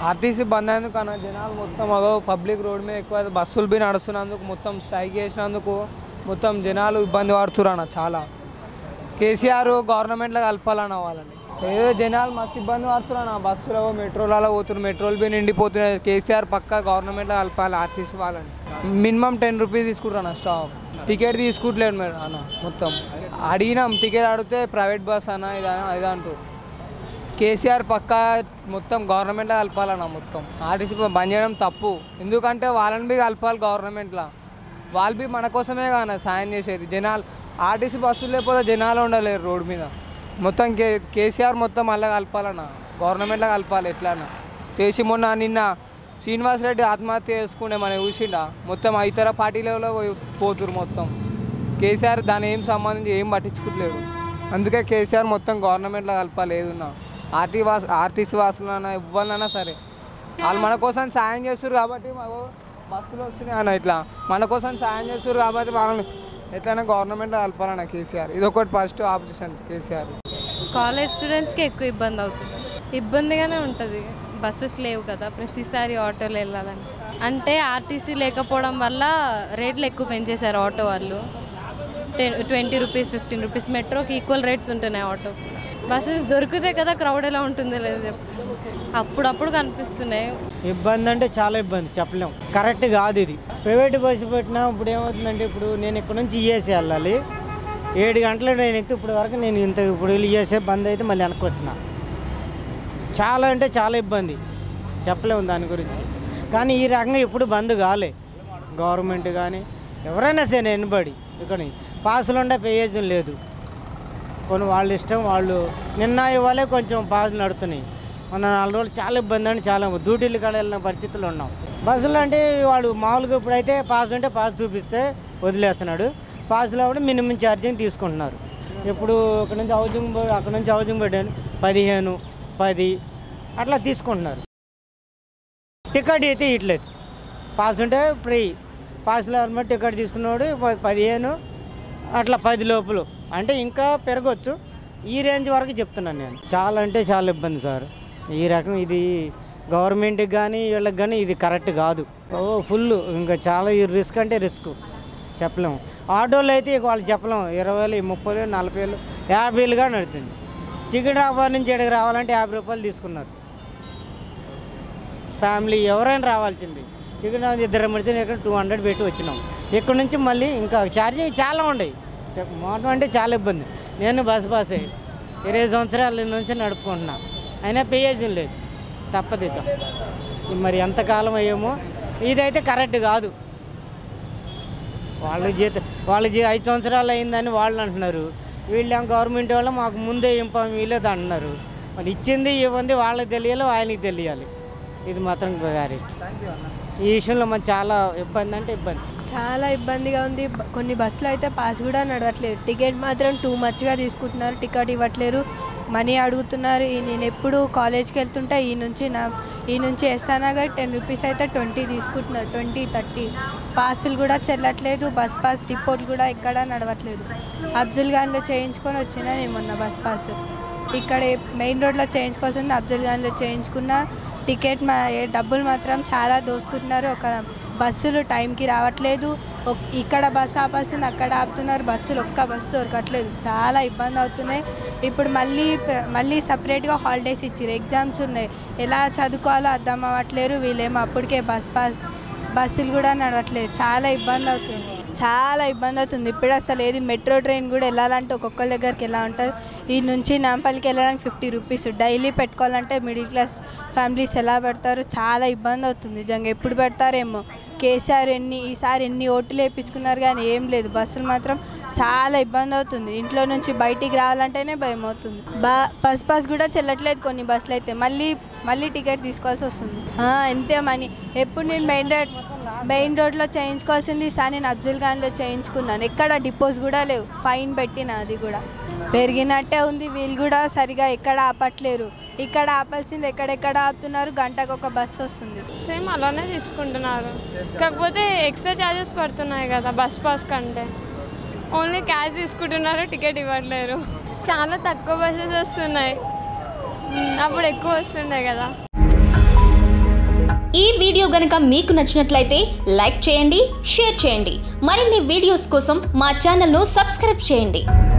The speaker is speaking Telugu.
ఆర్టీసీ బంద్ అయినందుకు అన్న జనాలు మొత్తం అదో పబ్లిక్ రోడ్ మీద ఎక్కువ బస్సులు బి నడుస్తున్నందుకు మొత్తం స్ట్రైక్ చేసినందుకు మొత్తం జనాలు ఇబ్బంది పడుతున్నారు అన్న చాలా కేసీఆర్ గవర్నమెంట్లో కలపాలన్న వాళ్ళని ఏదో జనాలు మస్తు ఇబ్బంది పడుతున్నారు అన్న బస్సులో మెట్రోలలో పోతున్నారు మెట్రోలు బి నిండిపోతున్నాయి కేసీఆర్ పక్కా గవర్నమెంట్లో కలపాలి ఆర్టీసీ వాళ్ళని మినిమం టెన్ రూపీస్ తీసుకుంటారు అన్న స్టాప్ టికెట్ తీసుకుంటలేడు మీరు అన్న మొత్తం అడిగినాం టికెట్ అడిగితే ప్రైవేట్ బస్ అన్న ఇదా ఇదా అంటారు కేసీఆర్ పక్కా మొత్తం గవర్నమెంట్లో కలపాలన్న మొత్తం ఆర్టీసీ బంద్ చేయడం తప్పు ఎందుకంటే వాళ్ళని బి కలపాలి గవర్నమెంట్లో వాళ్ళు బి మన కోసమే కాన సాయం చేసేది జనాలు ఆర్టీసీ బస్సులు లేకపోతే జనాలు ఉండలేరు రోడ్డు మీద మొత్తం కే కేసీఆర్ మొత్తం మళ్ళీ కలపాలన్న గవర్నమెంట్లో కలపాలి ఎట్లన్నా చేసి మొన్న నిన్న శ్రీనివాస్ రెడ్డి ఆత్మహత్య చేసుకునే మన చూసిండా మొత్తం ఇతర పార్టీలలో పోతురు మొత్తం కేసీఆర్ దాని ఏం సంబంధించి ఏం పట్టించుకోవట్లేదు అందుకే కేసీఆర్ మొత్తం గవర్నమెంట్లో కలపాలి ఏదున్నా ఆర్టీ వాస్ ఆర్టీసీ వాసులైనా ఇవ్వాలన్నా సరే వాళ్ళు మన కోసం సాయం చేస్తారు కాబట్టి మాకు బస్సులు వస్తున్నాయి అన్న ఇట్లా మన కోసం సాయం చేస్తారు కాబట్టి వాళ్ళని ఎట్లయినా గవర్నమెంట్లో కలపాలన్న కేసీఆర్ ఇది ఒకటి ఫస్ట్ ఆపోజిషన్ కేసీఆర్ కాలేజ్ స్టూడెంట్స్కి ఎక్కువ ఇబ్బంది అవుతుంది ఇబ్బందిగానే ఉంటుంది బస్సెస్ లేవు కదా ప్రతిసారి ఆటోలో వెళ్ళాలంటే అంటే ఆర్టీసీ లేకపోవడం వల్ల రేట్లు ఎక్కువ పెంచేశారు ఆటో వాళ్ళు ten twenty rupees fifteen rupees మెట్రోకి ఈక్వల్ రేట్స్ ఉంటున్నాయి ఆటో బస్సెస్ దొరికితే కదా క్రౌడ్ ఎలా ఉంటుందో లేదు చెప్పు అప్పుడప్పుడు కనిపిస్తున్నాయి ఇబ్బంది అంటే చాలా ఇబ్బంది చెప్పలేం కరెక్ట్ కాదు ఇది ప్రైవేట్ బస్సు పెట్టినా ఇప్పుడు ఏమవుతుందంటే ఇప్పుడు నేను ఇక్కడ నుంచి ఈఎస్ఏ వెళ్ళాలి ఏడు గంటల నేను ఎక్కితే ఇప్పుడు వరకు నేను ఇంత ఇప్పుడు ఈఎస్ఏ బంద్ అయితే మళ్ళీ వెనక్కి వచ్చిన చాలా అంటే చాలా ఇబ్బంది చెప్పలేము దాని గురించి కానీ ఈ రకంగా ఇప్పుడు బంద్ కాలే గవర్నమెంట్ కానీ ఎవరైనా సరే ఎనబడి ఇక్కడ పాసులు ఉండే పేయేజం లేదు కొన్ని వాళ్ళ ఇష్టం వాళ్ళు నిన్న ఇవ్వాలే కొంచెం పాసులు నడుతున్నాయి మన నాలుగు రోజులు చాలా ఇబ్బంది అండి చాలా డ్యూటీలు కాడ వెళ్ళిన పరిస్థితులు ఉన్నాం బస్సులు అంటే వాడు మామూలుగా ఇప్పుడైతే పాస్ ఉంటే పాస్ చూపిస్తే వదిలేస్తున్నాడు పాసులో కూడా మినిమం ఛార్జింగ్ తీసుకుంటున్నారు ఇప్పుడు ఇక్కడ నుంచి హౌసింగ్ బోర్డు అక్కడ నుంచి హౌసింగ్ పెట్టాను పదిహేను పది అట్లా తీసుకుంటున్నారు టికెట్ అయితే ఇట్లేదు పాస్ ఉంటే ఫ్రీ పాస్లో అనమాట టికెట్ తీసుకున్నాడు ప- పదిహేను అట్లా పది లోపల అంటే ఇంకా పెరగచ్చు ఈ రేంజ్ వరకు చెప్తున్నాను నేను చాలా అంటే చాలా ఇబ్బంది సార్ ఈ రకం ఇది గవర్నమెంట్కి కానీ వీళ్ళకి కానీ ఇది కరెక్ట్ కాదు ఓ ఫుల్ ఇంకా చాలా ఈ రిస్క్ అంటే రిస్క్ చెప్పలేము ఆటోలు అయితే ఇక వాళ్ళు చెప్పలేము ఇరవై వేలు ముప్పై వేలు నలభై వేలు యాభై వేలుగా నడుతుంది సికింద్రాబాద్ నుంచి ఇక్కడికి రావాలంటే యాభై రూపాయలు తీసుకున్నారు ఫ్యామిలీ ఎవరైనా రావాల్సింది సికింద్రాబాద్ ఇద్దరు మనిషిని ఇక్కడ టూ హండ్రెడ్ పెట్టి వచ్చినాం ఇక్కడ నుంచి మళ్ళీ ఇంకా ఛార్జింగ్ చాలా ఉన్నాయి చెప్ మోటం అంటే చాలా ఇబ్బంది నేను బస్ బస్సే ఇరవై సంవత్సరాల నుంచి నడుపుకుంటున్నా అయినా పేయేజం లేదు తప్పదు ఇక ఇది మరి ఎంతకాలం అయ్యేమో ఇదైతే కరెక్ట్ కాదు వాళ్ళ జీతం వాళ్ళ జీ ఐదు సంవత్సరాలు అయిందని వాళ్ళు అంటున్నారు వీళ్ళు గవర్నమెంట్ వాళ్ళు మాకు ముందే ఇంపాం వీలేదు అంటున్నారు మరి ఇచ్చింది ఇవ్వంది వాళ్ళకి తెలియాలి ఆయనకి తెలియాలి ఇది మాత్రం గారి ఈ విషయంలో మనకు చాలా ఇబ్బంది అంటే ఇబ్బంది చాలా ఇబ్బందిగా ఉంది బ- కొన్ని బస్సులు అయితే పాస్ కూడా నడవట్లేదు టికెట్ మాత్రం టూ మచ్గా తీసుకుంటున్నారు టికెట్ ఇవ్వట్లేరు మనీ అడుగుతున్నారు ఈ నేను ఎప్పుడు కాలేజ్కి వెళ్తుంటే ఈ నుంచి నా ఈ నుంచి ఎస్ఆర్నగర్ టెన్ రూపీస్ అయితే ట్వంటీ తీసుకుంటున్నారు ట్వంటీ థర్టీ పాసులు కూడా చెల్లట్లేదు బస్ పాస్ డిపోట్లు కూడా ఎక్కడా నడవట్లేదు అబ్దుల్ గాన్లో చేయించుకొని వచ్చిన నేను మొన్న బస్ పాస్ ఇక్కడ మెయిన్ రోడ్లో చేయించుకోవాల్సింది అబ్దుల్ గాన్లో చేయించుకున్న టికెట్ మా ఏ- డబ్బులు మాత్రం చాలా దోసుకుంటున్నారు ఒక బస్సులు టైంకి రావట్లేదు ఒక్- ఇక్కడ బస్సు ఆపాల్సింది అక్కడ ఆపుతున్నారు బస్సులు ఒక్క బస్సు దొరకట్లేదు చాలా ఇబ్బంది అవుతున్నాయి ఇప్పుడు మళ్ళీ ప్ర- మళ్ళీ సపరేట్గా హాలిడేస్ ఇచ్చారు ఎగ్జామ్స్ ఉన్నాయి ఎలా చదువుకోవాలో అర్థం అవ్వట్లేరు వీళ్ళేమో అప్పటికే బస్ పాస్ బస్సులు కూడా నడవట్లేదు చాలా ఇబ్బంది అవుతుంది చాలా ఇబ్బంది అవుతుంది ఇప్పుడు అసలు ఏది మెట్రో ట్రైన్ కూడా వెళ్ళాలంటే ఒక్కొక్కరి దగ్గరికి ఎలా ఉంటుంది ఈ నుంచి నాంపల్లికి వెళ్ళడానికి ఫిఫ్టీ రూపీస్ డైలీ పెట్టుకోవాలంటే మిడిల్ క్లాస్ ఫ్యామిలీస్ ఎలా పెడతారు చాలా ఇబ్బంది అవుతుంది నిజంగా ఎప్పుడు పెడతారేమో కేసీఆర్ ఎన్ని ఈసారి ఎన్ని ఓట్లు వేయించుకున్నారు కానీ ఏం లేదు బస్సులు మాత్రం చాలా ఇబ్బంది అవుతుంది ఇంట్లో నుంచి బయటికి రావాలంటేనే భయం అవుతుంది బా బస్ పాస్ కూడా చెల్లట్లేదు కొన్ని బస్సులు అయితే మళ్ళీ మళ్ళీ టికెట్ తీసుకోవాల్సి వస్తుంది ఆ, అంతే మనీ ఎప్పుడు నేను మెయిన్ రోడ్ మెయిన్ రోడ్లో చేయించుకోవాల్సింది ఈసారి నేను అఫ్జల్ ఖాన్లో చేయించుకున్నాను ఎక్కడ డిపోస్ కూడా లేవు ఫైన్ పెట్టిన అది కూడా పెరిగినట్టే ఉంది వీళ్ళు కూడా సరిగా ఎక్కడ ఆపట్లేరు ఇక్కడ ఆపాల్సింది ఎక్కడెక్కడ ఆపుతున్నారు గంటకు ఒక బస్సు వస్తుంది సేమ్ అలానే తీసుకుంటున్నారు కాకపోతే ఎక్స్ట్రా ఛార్జెస్ పడుతున్నాయి కదా బస్ పాస్ కంటే ఓన్లీ క్యాష్ తీసుకుంటున్నారు టికెట్ ఇవ్వట్లేరు చాలా తక్కువ బస్సెస్ వస్తున్నాయి మ్, అప్పుడు ఎక్కువ వస్తుండే కదా ఈ వీడియో గనుక మీకు నచ్చినట్లయితే లైక్ చేయండి షేర్ చేయండి మరిన్ని వీడియోస్ కోసం మా ఛానల్ను సబ్స్క్రైబ్ చేయండి